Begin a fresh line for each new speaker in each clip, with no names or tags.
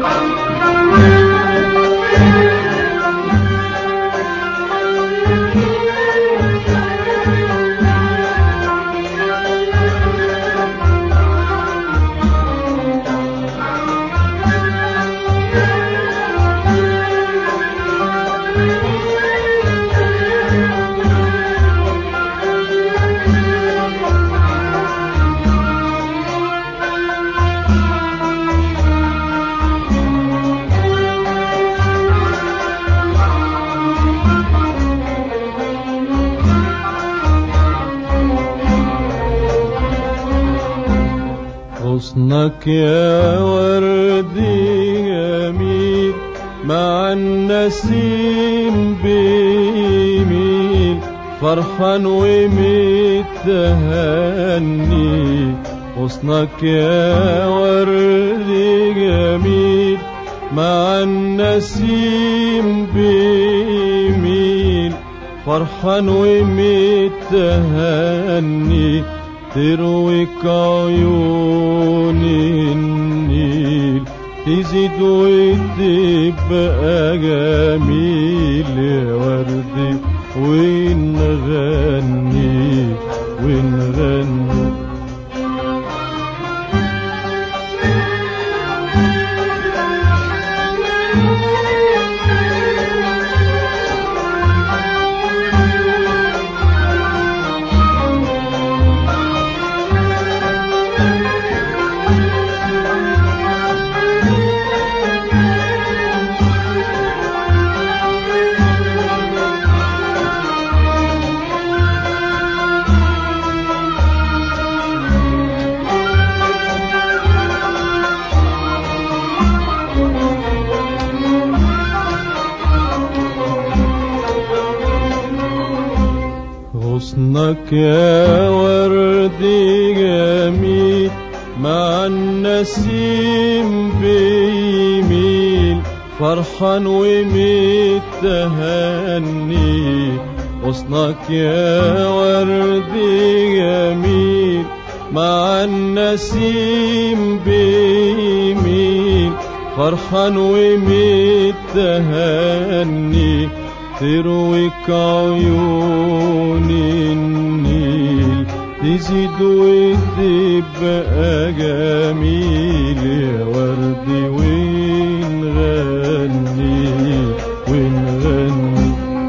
حسنك يا وردي جميل مع النسيم بيميل فرحان ومتهني حسنك يا وردي جميل مع النسيم بيميل فرحان ومتهني ترويك عيون النيل تزيد وتبقى جميل يا وردي ونغني ونغني حسنك يا وردي جميل مع النسيم بيميل فرحان ومتهني حسنك يا وردي جميل مع النسيم بيميل فرحان ومتهني ترويك عيون النيل تزيد وتبقى جميل يا وردي ونغني ونغني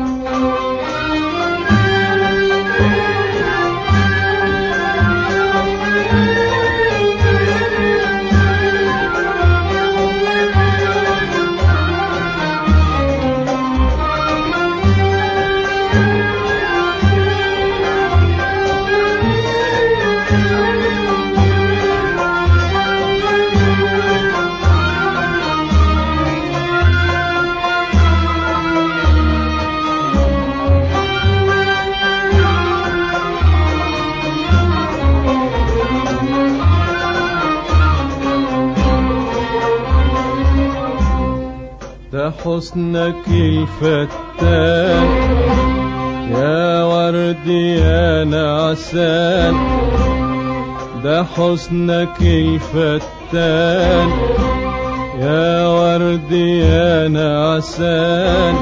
ده حسنك الفتان يا وردي يا نعسان ده حسنك الفتان يا وردي يا نعسان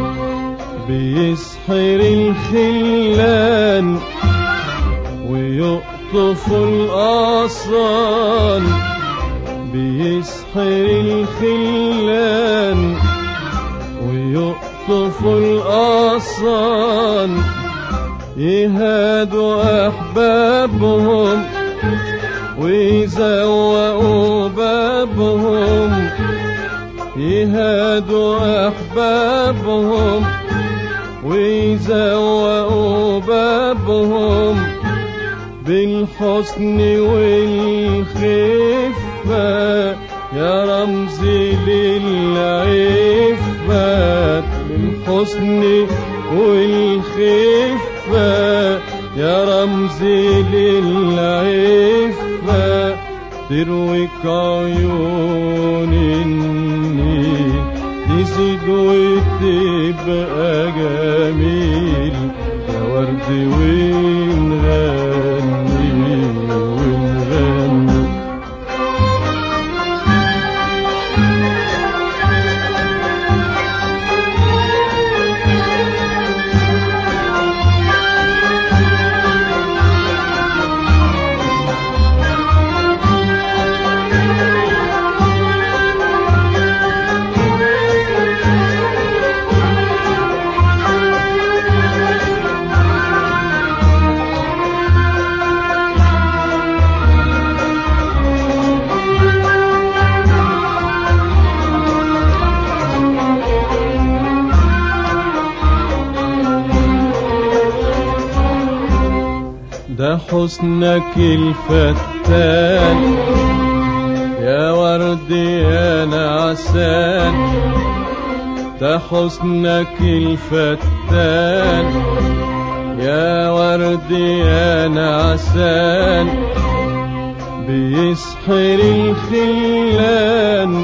بيسحر الخلان ويقطف الأصان بيسحر الخلان ويقطف الأصان يهادوا أحبابهم ويزوقوا بابهم يهادوا أحبابهم ويزوقوا بابهم بالحسن والخفة يا رمزي للعفة بالحسن والخفة يا رمزي للعفة ترويك عيون النيل تزيد وتبقى جميل يا ورد ونغني ونغني حسنك الفتان يا ورد يا نعسان ده حسنك الفتان يا ورد يا نعسان بيسحر الخلان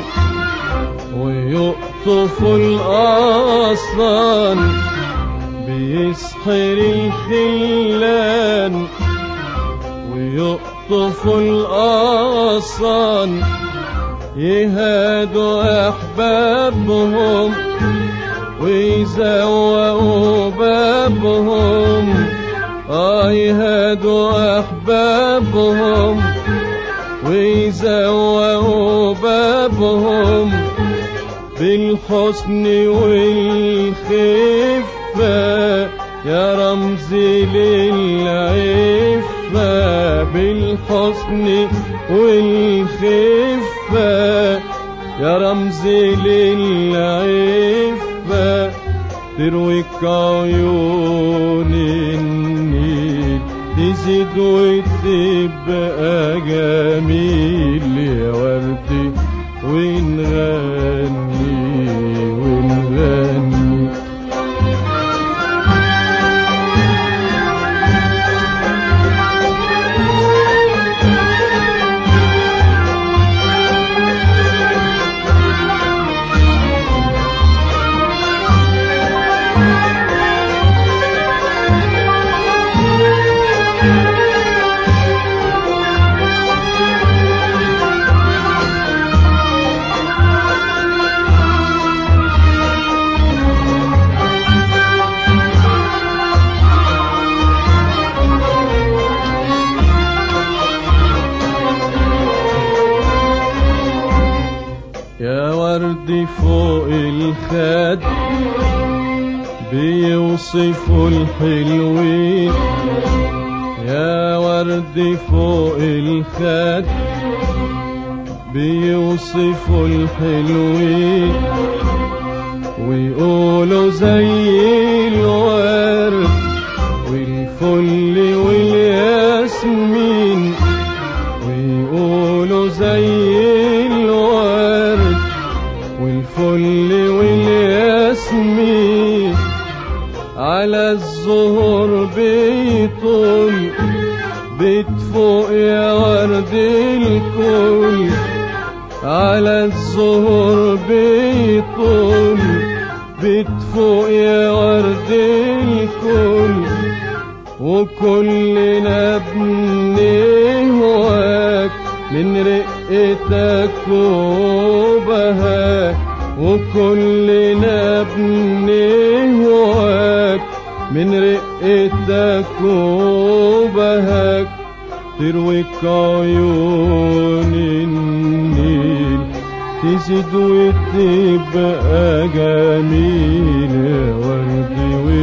ويقطف الأصلان بيسحر الخلان ويقطف الأصلان يهادوا أحبابهم ويزوقوا بابهم آه يهادوا أحبابهم ويزوقوا بابهم بالحسن والخفة يا رمزي للعفة بالحسن والخفة يا رمزي للعفة ترويك عيون النيل تزيد وتبقى جميل يا وردي ونغني ونغني يا ورد فوق الخد بيوصفوا الحلوين يا ورد فوق الخد بيوصفوا الحلوين ويقولوا زي الورد والفل والياسمين ويقولوا زي الورد والفل والياسمين على الزهور بيطول بتفوق يا ورد الكل على الزهور بيطول بتفوق يا ورد الكل وكلنا بنهواك من رقتك وبهاك وكلنا بنهواك من رقتك وبهاك ترويك عيون النيل تزيد وتبقى جميل يا ورد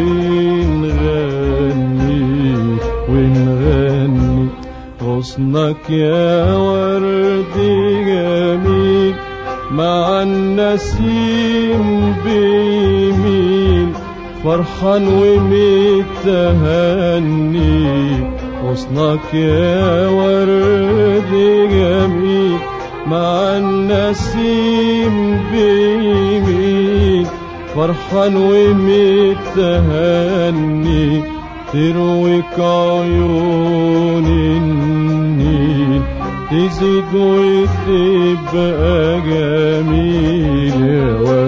ونغني ونغني غصنك يا ورد جميل مع النسيم بيمين فرحان ومتهني غصنك يا ورد جميل مع النسيم بيمين فرحان ومتهني ترويك عيون النيل تزيد وتبقى جميل يا